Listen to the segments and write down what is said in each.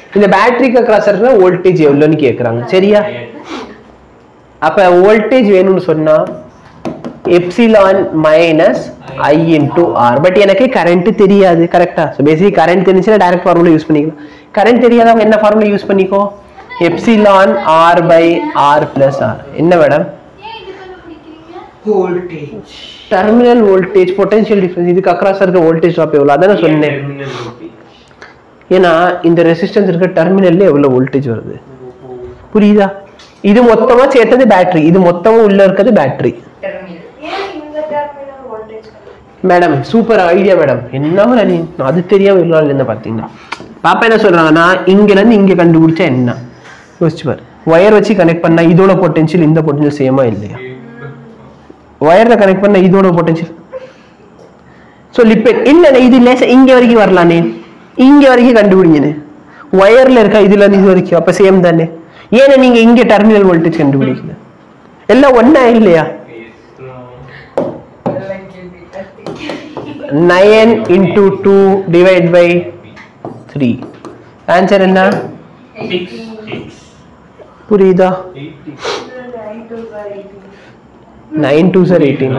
இந்த பேட்டரிக்கு அக்ராஸ் இருக்கிற வோல்டேஜ் எவ்வளோன்னு கேட்குறாங்க சரியா அப்ப வோல்டேஜ் வேணும்னு சொன்னா epsilon minus I into R but எனக்கு கரண்ட் தெரியாது கரெக்டா ஸோ பேசிக் கரண்ட் தெரிஞ்சுன்னா டைரக்ட் ஃபார்முலா யூஸ் பண்ணிக்கலாம் கரண்ட் தெரியாதவங்க என்ன ஃபார்முலா யூஸ் பண்ணிக்கோ epsilon R by R plus R என்ன மேடம் ஏன் இது கண்டுபிடிக்கிறீங்க voltage terminal voltage potential difference இதுக்கு அக்ராஸ் இருக்க வோல்டேஜ் ட்ராப் எவ்வளோ அதானே சொன்னேன் ஏன்னா இந்த ரெசிஸ்டன்ஸ் இருக்க டெர்மினல்ல எவ்வளவு வோல்டேஜ் வருது புரியுதா இது மொத்தமா சேர்த்தது பேட்டரி இது மொத்தமா உள்ள இருக்கிறது பேட்டரி ஏன் இந்த terminal voltage madam super idea madam என்ன நீ அது தெரியாம இவ்வளோ நாள் இருந்தா பாத்தீங்களா பாப்பா என்ன சொல்றாங்கன்னா இங்க இருந்து இங்க கண்டுபிடிச்சா என்ன யோசிச்சு பாரு ஒயர் வச்சு கனெக்ட் பண்ணா இதோட பொட்டன்ஷியல் இந்த பொட்டன்ஷியல் சேமா இல்லையா ஒயர்ல கனெக்ட் பண்ண இதோட பொட்டன்ஷியல் ஸோ லிப்பெட் இல்ல இது லேசா இங்க வரைக்கும் வரலானே இங்க வரைக்கும் கண்டுபிடிங்கன்னு ஒயர்ல இருக்கா இதுல இருந்து இது வரைக்கும் அப்ப சேம் தானே ஏன்னா நீங்க இங்க டெர்மினல் வோல்டேஜ் கண்டுபிடிக்கல எல்லாம் ஒண்ணா இல்லையா nine into two divide by three answer என்ன புரியுதா நைன் டூ சார் எயிட்டீனா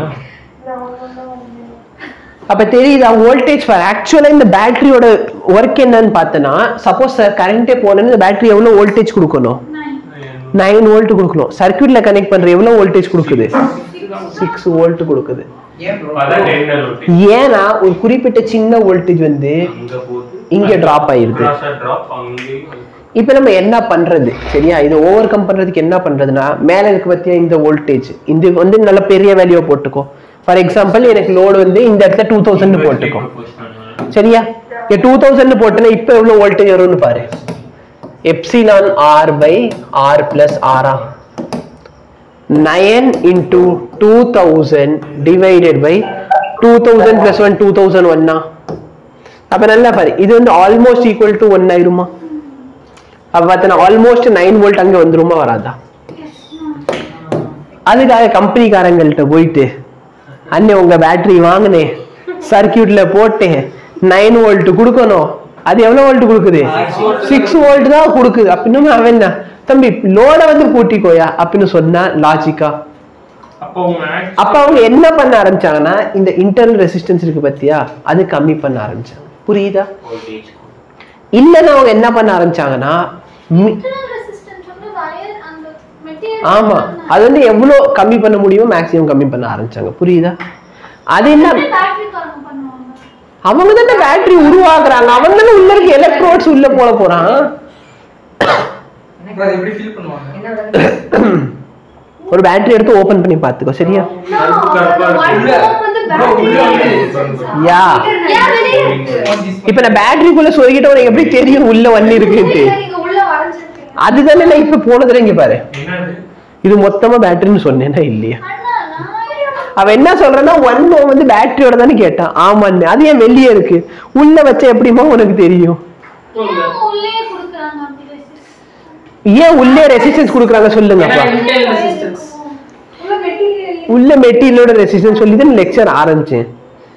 அப்ப தெரியுதா வோல்டேஜ் ஃபார் ஆக்சுவலா இந்த பேட்டரியோட ஒர்க் என்னன்னு பார்த்தனா சப்போஸ் கரண்டே போனேன்னு இந்த பேட்டரி எவ்வளவு வோல்டேஜ் கொடுக்கணும் நைன் வோல்ட் கொடுக்கணும் சர்க்யூட்ல கனெக்ட் பண்ற எவ்வளவு வோல்டேஜ் கொடுக்குது சிக்ஸ் வோல்ட் கொடுக்குது ஏன் bro? ஏன்னா ஒரு குறிப்பிட்ட சின்ன வோல்டேஜ் வந்து இங்க drop ஆயிருது. இப்ப நம்ம என்ன பண்றது சரியா இது ஓவர் கம் பண்றதுக்கு என்ன பண்றதுன்னா மேல இருக்கு பத்தியா இந்த வோல்டேஜ் இது வந்து நல்ல பெரிய வேல்யூ போட்டுக்கோ ஃபார் எக்ஸாம்பிள் எனக்கு லோடு வந்து இந்த இடத்துல டூ தௌசண்ட் போட்டுக்கோ சரியா டூ தௌசண்ட் போட்டேன்னா இப்ப எவ்வளவு வோல்டேஜ் வரும்னு பாரு epsilon R by R plus ஆரா nine into two thousand divided by two thousand plus one two thousand ஒன்னா அப்ப நல்லா பாரு இது வந்து ஆல்மோஸ்ட் ஈக்குவல் டு ஒன் ஆயிருமா அப்ப பார்த்தனா ஆல்மோஸ்ட் நைன் வோல்ட் அங்க வந்துருமா வராதா அதுக்காக கம்பெனிக்காரங்கள்ட்ட போயிட்டு அண்ணே உங்க பேட்டரி வாங்கினேன் சர்க்கியூட்ல போட்டேன் நைன் வோல்ட் கொடுக்கணும் அது எவ்வளவு வோல்ட் கொடுக்குது சிக்ஸ் வோல்ட் தான் கொடுக்குது அப்படின்னு அவன் என்ன தம்பி லோட வந்து கூட்டிக்கோயா அப்படின்னு சொன்னா லாஜிக்கா அப்போ மேக்ஸ் அப்ப அவங்க என்ன பண்ண ஆரம்பிச்சாங்கன்னா இந்த இன்டர்னல் ரெசிஸ்டன்ஸ் இருக்கு பத்தியா அது கம்மி பண்ண ஆரம்பிச்சாங்க புரியுதா இல்லைன்னா அவங்க என்ன பண்ண ஆரம்பிச்சாங்கன்னா மி- இன்டர்னல் ரெசிஸ்டன்ஸ் வந்து வயர் அந்த மெட்டீரியல் ஆமா அது வந்து எவ்வளவு கம்மி பண்ண முடியுமோ மேக்ஸிமம் கம்மி பண்ண ஆரம்பிச்சாங்க புரியுதா அது என்ன பேட்டரி காரணம் பண்ணுவாங்க அவங்க தானே பேட்டரி உருவாக்குறாங்க அவங்க தானே உள்ள இருக்க எலக்ட்ரோட்ஸ் உள்ள போட போறான் bro, அதை எப்படி feel பண்ணுவாங்க? ஒரு பேட்டரி எடுத்து ஓபன் பண்ணி பாத்துக்கோ சரியா No, the one உள்ள- ohm வந்து bro, உள்ள battery வந்து- யா ஏன் வெளியே On this இப்ப நான் பேட்டரிக்குள்ள சொருகிட்ட உனக்கு எப்படி தெரியும் உள்ள ஒன்னு இருக்குன்ட்டு இல்ல, நீங்க உள்ள வரைஞ்சிருக்கீங்க அதுதானே நான் இப்ப போனதுல இங்க பாரு என்னது இது மொத்தமா பேட்டரின்னு சொன்னேன்னா இல்லையா அண்ணா நான் அவன் என்ன சொல்றான்னா ஒன் ஓம் வந்து பேட்டரியோட தானே கேட்டான் ஆமான்னு அது ஏன் வெளியே இருக்கு உள்ள வச்சா எப்படிமா உனக்கு தெரியும் ஏன் உள்ளே கொடுக்குறாங்க அப்படி resistance? ஏன் உள்ளே ரெசிஸ்டன்ஸ் கொடுக்குறாங்க சொல்லுங்க அப்பா internal resistance. உள்ள மெட்டீரியல் உள்ள மெட்டீரியலோட ரெசிஸ்டன்ஸ் சொல்லி தான் லெக்சர் ஆரம்பிச்சேன்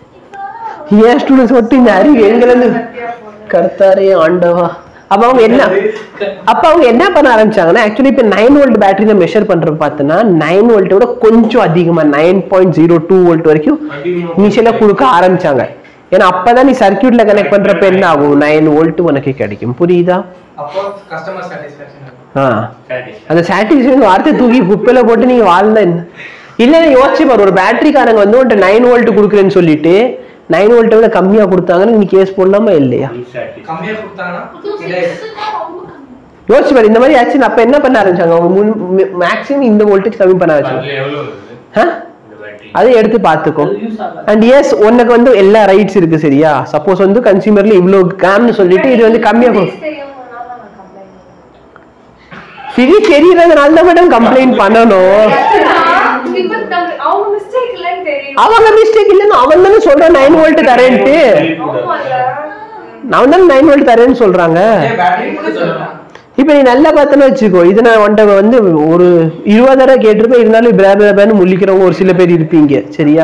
ஏன் ஸ்டூடெண்ட்ஸ் மட்டும் இந்த அறிவு எங்க இருந்து கர்த்தாரே ஆண்டவா அப்ப அவங்க என்ன அப்ப அவங்க என்ன பண்ண ஆரம்பிச்சாங்கன்னா ஆக்சுவலி இப்ப நைன் வோல்ட் பேட்டரி மெஷர் பண்ற பார்த்தோன்னா நைன் வோல்ட்டோட கொஞ்சம் அதிகமா nine point zero two volt வரைக்கும் இனிஷியலா கொடுக்க ஆரம்பிச்சாங்க ஏன்னா அப்பதான் நீ சர்க்கியூட்ல கனெக்ட் பண்றப்ப என்ன ஆகும் நைன் வோல்ட் உனக்கு கிடைக்கும் புரியுதா அப்போ customer satisfaction இருக்கும். ஆ சாட்டிஸ்ஃபை அந்த சாட்டிஸ்ஃபேக்ஷன் வார்த்தை தூக்கி குப்பையில போட்டு நீங்க வாழ்ந்தா என்ன இல்ல யோசிச்சு பாரு ஒரு பேட்டரிக்காரங்க வந்து உன்ட்ட நைன் வோல்ட் கொடுக்குறேன்னு சொல்லிட்டு நைன் வோல்ட்டை விட கம்மியா கொடுத்தாங்கன்னு நீ கேஸ் போடலாமா இல்லையா கம்மியா கொடுத்தாங்கன்னா புது இல்லை. six தான் ரொம்ப கம்மி யோசிச்சு பாரு இந்த மாதிரி ஆச்சு அப்ப என்ன பண்ண ஆரம்பிச்சாங்க அவங்க முன் மேக்ஸிமம் இந்த வோல்டேஜ் கம்மி பண்ண ஆரம்பிச்சாங்க அதுல எவ்வளவு வருது ஆ? இந்த பேட்டரி அதை எடுத்து பார்த்துக்கோ அண்ட் எஸ் உனக்கு வந்து எல்லா ரைட்ஸ் இருக்கு சரியா சப்போஸ் வந்து கன்சியூமர்ல இவ்வளவு கிராம்னு சொல்லிட்டு இது வந்து கம்மியா கொடுக்கும் தெரியும்னால நான் கம்ப்ளைண்ட் ஃபிரி தெரியறதுனால தான் மேடம் கம்ப்ளைண்ட் பண்ணணும் இப்ப நம்ம- அவங்க மிஸ்டேக் இல்லைன்னு தெரியும் அவங்க மிஸ்டேக் இல்லைன்னு அவன் தானே சொல்றான் நைன் வோல்ட் தரேன்ட்டு ஆமால்ல நான் தானே நைன் வோல்ட் தரேன்னு சொல்றாங்க ஏன் battery கூட சொல்லலாம். இப்போ நீ நல்லா பார்த்தேன்னு வச்சுக்கோ இது நான் உன்ட்ட வந்து ஒரு இருபது தடவை கேட்டிருப்பேன் இருந்தாலும் பிரே பிரேன்னு முள்ளிக்கிறவங்க ஒரு சில பேர் இருப்பீங்க சரியா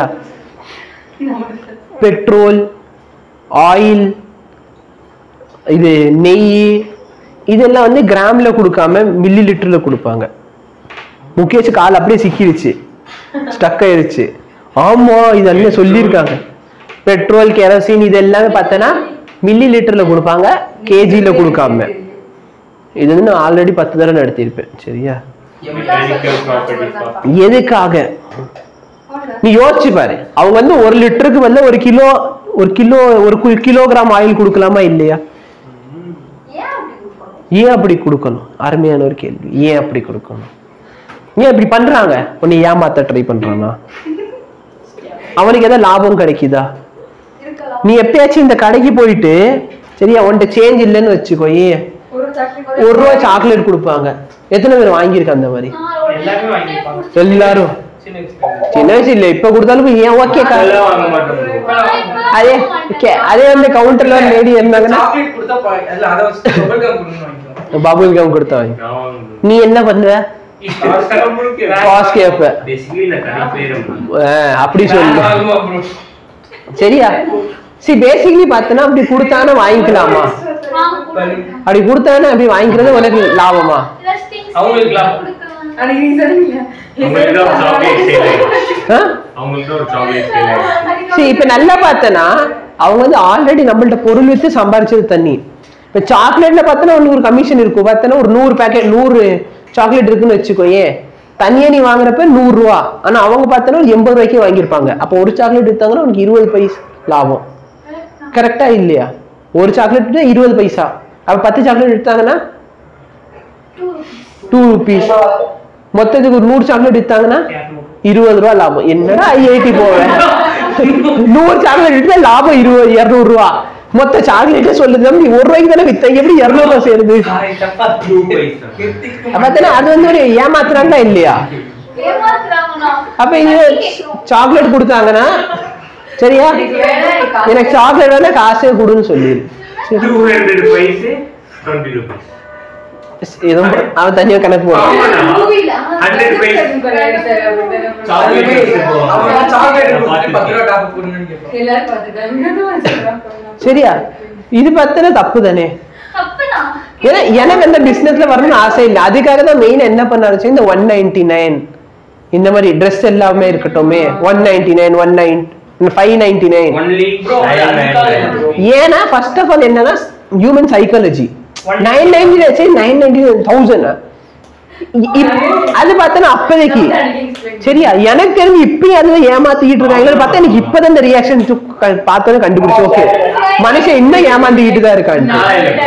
பெட்ரோல் ஆயில் இது நெய் இதெல்லாம் வந்து கிராம்ல கொடுக்காம மில்லி லிட்டர்ல கொடுப்பாங்க முகேஷ் கால் அப்படியே சிக்கிடுச்சு ஸ்டக் ஆயிருச்சு ஆமா இது அண்ணன் சொல்லியிருக்காங்க பெட்ரோல் கெரோசின் இது எல்லாமே பார்த்தோன்னா மில்லி லிட்டர்ல கொடுப்பாங்க கேஜில கொடுக்காம இது வந்து நான் ஆல்ரெடி பத்து தடவை நடத்தியிருப்பேன் சரியா மெக்கானிக்கல் ப்ராப்பர்ட்டி எதுக்காக நீ யோசிச்சு பாரு அவங்க வந்து ஒரு லிட்டருக்கு வந்து ஒரு கிலோ ஒரு கிலோ ஒரு கு- கிலோகிராம் ஆயில் கொடுக்கலாமா இல்லையா ஏன் அப்படி கொடுக்கணும் ஏன் அப்படி கொடுக்கணும் அருமையான ஒரு கேள்வி ஏன் அப்படி கொடுக்கணும் ஏன் இப்படி பண்றாங்க உன்னை ஏமாத்த ட்ரை பண்றானா அவனுக்கு ஏதாவது லாபம் கிடைக்குதா இருக்கலாம் நீ எப்பயாச்சும் இந்த கடைக்கு போயிட்டு சரியா உன்கிட்ட சேஞ்ச் இல்லைன்னு வச்சுக்கோயே ஒரு சாக்லேட் ஒரு ரூபா சாக்லேட் கொடுப்பாங்க எத்தனை பேர் வாங்கியிருக்க அந்த மாதிரி நான் ஒரு எல்லாருமே chocolate வாங்கிப்பாங்க. குடிச்சு- எல்லாரும் சின்ன வயசுல சின்ன வயசு இல்லை இப்ப கொடுத்தாலும் ஏன் ஓகேக்கா அதெல்லாம் வாங்க மாட்டோம் bro. நான் இப்ப அதே வாங்க கே- அதே வந்து கவுண்டர்ல ஒரு லேடி இருந்தாங்கன்னா சாக்லேட் கொடுத்தா பா- இல்ல அதை வச்சு bubble gum கொடுன்னு வாங்கிக்கலாம் பபுல் கம் கொடுத்தாங்க நான் வாங்குவேன். நீ என்ன பண்ணுவ காசு கேட்ப Basically நான் கடை போயிடுவேன். ஆஹ், அப்படி சொல்லு ஆமா bro. சரியா சரி பேசிக்கலி பார்த்தனா அப்படி கொடுத்தானே வாங்கிக்கலாமா வாங்க கொடுக்கலாம். அப்படி கொடுத்தானே அப்படி வாங்கிக்கிறது உனக்கு லாபமா Plus things அவங்களுக்கு லாபம். கொடுக்கலாம். அன்னைக்கு நீ சொன்னீங்க அவங்களுக்கு தான் ஒரு chocolate sale ஆயிடுச்சு. ஆ? அவங்களுக்கு தான் ஒரு chocolate sale ஆயிடுச்சு. சரி இப்ப நல்லா பார்த்தனா அவங்க வந்து ஆல்ரெடி நம்மள்ட்ட பொருள் வித்து சம்பாரிச்சது தண்ணி இப்ப சாக்லேட்ல பார்த்தனா உனக்கு ஒரு கமிஷன் இருக்கும் பார்த்தனா ஒரு நூறு பேக்கெட் நூறு சாக்லேட் இருக்குன்னு வச்சுக்கோயே தனியா நீ வாங்குறப்ப நூறு ரூபா ஆனா அவங்க பார்த்தனா ஒரு எண்பது ரூபாய்க்கு வாங்கியிருப்பாங்க அப்போ ஒரு சாக்லேட் வித்தாங்கன்னா உனக்கு இருபது பைசா லாபம் கரெக்டா இல்லையா ஒரு சாக்லேட் வித்தா இருபது பைசா அப்ப பத்து சாக்லேட் எடுத்தாங்கன்னா டூ ருபீஸ் மொத்தத்துக்கு ஒரு நூறு சாக்லேட் வித்தாங்கன்னா இருபது ரூபா லாபம் என்னடா ஐஐடி போவேன் நூறு சாக்லேட் வித்தா லாபம் இருபது இருநூறு ரூபா மொத்த சாக்லேட்டே சொல்லுது தம்பி ஒரு ரூபாய்க்கு தானே வித்த எப்படி இருநூறு ரூபா சேருது சாரி, தப்பா. Two பைசா. கெத்திக்கு அப்பதானே அது வந்து ஒரு ஏமாத்துறாங்களா இல்லையா ஏமாத்துறாங்கண்ணா. அப்ப இது சாக்லேட் கொடுத்தாங்கன்னா சரியா எனக்கு சாக்லேட் வேணா காசே கொடுன்னு சொல்லிடு சரி. 200 பைசே, 20 rupees. எதுவும் அவன் தனியா கணக்கு போடுவான் ஆமாண்ணா. மூவில 100 பைசே. chocolate கொடுத்துருவோம். அவங்க chocolate கொடுத்து பார்த்துருக்கேன். பத்து ரூபா டாப் கொடுங்கன்னு கேட்பாங்க. எல்லாரும் பார்த்துட்டாங்க சரியா இது பார்த்தனா தப்பு தானே தப்புதான். ஏன்னா எனக்கு அந்த பிசினஸ்ல வரணும்னு ஆசை இல்லை அதுக்காக தான் மெயின் என்ன பண்ண ஆரம்பிச்சு இந்த ஒன் நைன்டி நைன் இந்த மாதிரி ட்ரெஸ் எல்லாமே இருக்கட்டுமே one ninety nine one nine five ninety nine Only Bro, அது அதுக்காக இல்ல bro. ஏன்னா ஃபர்ஸ்ட் ஆஃப் ஆல் என்னன்னா human psychology nine ninety nine nine ninety thousand அது பார்த்தனா அப்போதைக்கு சரியா எனக்கு தெரிஞ்சு இப்பயும் அதுல ஏமாத்திக்கிட்டு இருக்காங்க பார்த்தா எனக்கு இப்பதான் இந்த ரியாக்ஷன் பார்த்தோன்னு கண்டுபிடிச்சு ஓகே மனுஷன் இன்னும் ஏமாத்திக்கிட்டு தான் இருக்கான்ட்டு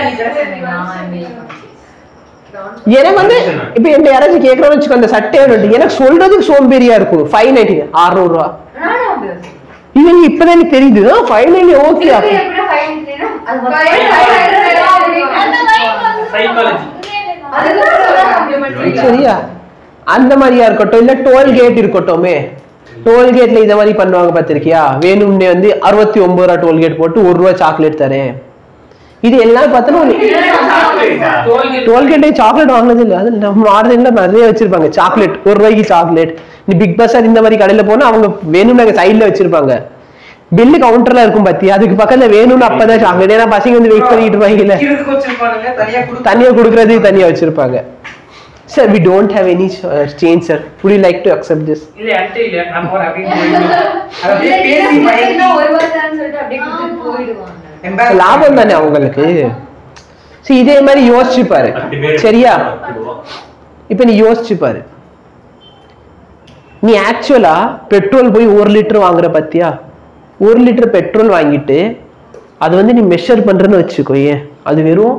எனக்கு வந்து இப்ப என்ன யாராச்சும் கேட்கறோம்னு வச்சுக்கோ அந்த சட்டையை வந்துட்டு எனக்கு சொல்றதுக்கு சோம்பேறியா இருக்கும் ஃபைவ் நைன்டி அறுநூறு ரூபா இது எனக்கு இப்பதான் எனக்கு தெரியுது ஃபைவ் நைன்டி ஓகே அந்த line வந்து Psychology. உண்மையிலே தான். சரியா அந்த மாதிரியா இருக்கட்டும் இல்ல டோல் கேட் இருக்கட்டுமே டோல் கேட்ல இத மாதிரி பண்ணுவாங்க பார்த்திருக்கியா வேணும்னே வந்து அறுபத்தி ஒன்பது ரூபா டோல் கேட் போட்டு ஒரு ரூபா சாக்லேட் தரேன் இது எல்லாம் பார்த்தோன்னா chocolate-ஆ? Tollgate. டோல்கேட்டே சாக்லேட் வாங்கினது இல்ல அது நம்ம ஆர்டர்ல நிறைய வச்சிருப்பாங்க சாக்லேட் ஒரு ரூபாய்க்கு சாக்லேட் நீ பிக் பஸார் இந்த மாதிரி கடையில போனா அவங்க வேணும்னு அங்க சைடுல வச்சிருப்பாங்க பில்லு கவுண்டர்ல இருக்கும் பத்தி அதுக்கு பக்கத்துல வேணும்னு அப்பதான் சாக்லேட் ஏன்னா பசங்க வந்து வெயிட் பண்ணிட்டு இருப்பாங்கல்ல விக்கிறதுக்கு வச்சிருப்பானுங்க, தனியா கொடுத்து- தனியா கொடுக்கறதுக்கு தனியா வச்சிருப்பாங்க sir we don't have any change sir would you like to accept this இல்ல, என்கிட்ட இல்ல. நான் போறேன் அப்படின்னு போயிடுவேன். அதை அப்படியே பேசி பழகி embarrass லாபம் தானே அவங்களுக்கு சரி இதே மாதிரி யோசிச்சு பாரு பத்து பேர் சரியா பத்து ரூபா. இப்ப நீ யோசிச்சு பாரு நீ ஆக்சுவலா பெட்ரோல் போய் ஒரு லிட்டர் வாங்குற பத்தியா ஒரு லிட்டர் பெட்ரோல் வாங்கிட்டு அது வந்து நீ மெஷர் பண்றேன்னு வச்சுக்கோயே அது வெறும்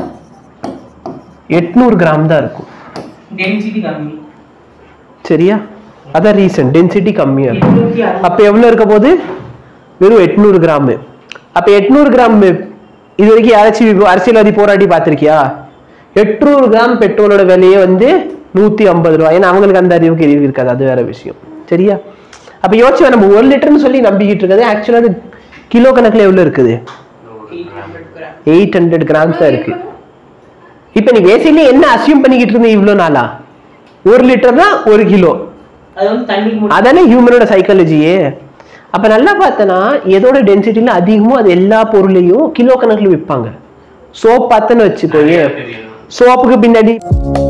எட்நூறு கிராம் தான் இருக்கும் density கம்மி. சரியா அதான் ரீசன் டென்சிட்டி கம்மியா இருக்கும் எட்நூத்தி அறுபது. அப்ப எவ்வளவு இருக்க போகுது வெறும் எட்நூறு கிராம் அப்ப எட்நூறு கிராம் இது வரைக்கும் யாராச்சும் அரசியல்வாதி போராடி பார்த்திருக்கியா எட்நூறு கிராம் பெட்ரோலோட விலையே வந்து நூத்தி ஐம்பது ரூபாய் ஏன்னா அவங்களுக்கு அந்த அறிவுக்கு அறிவு இருக்காது அது வேற விஷயம் சரியா அப்ப யோசிச்சு நம்ம ஒரு லிட்டர்னு சொல்லி நம்பிக்கிட்டு இருக்கிறது ஆக்சுவலா அது கிலோ கணக்குல எவ்வளவு இருக்குது 800 gram. எயிட் ஹண்ட்ரட் கிராம்ஸ் தான் இருக்கு இப்ப நீ பேசிக்கலி என்ன அசியூம் பண்ணிக்கிட்டு இருந்த இவ்வளவு நாளா ஒரு லிட்டர்னா ஒரு கிலோ அது வந்து தண்ணி மூடி- அதானே ஹியூமனோட சைக்காலஜியே அப்ப நல்லா பார்த்தனா எதோட டென்சிட்டில அதிகமோ அது எல்லா பொருளையும் கிலோ கணக்குல விற்பாங்க சோப் பார்த்தேன்னு வச்சுக்கோயே தெரியும். சோப்புக்கு பின்னாடி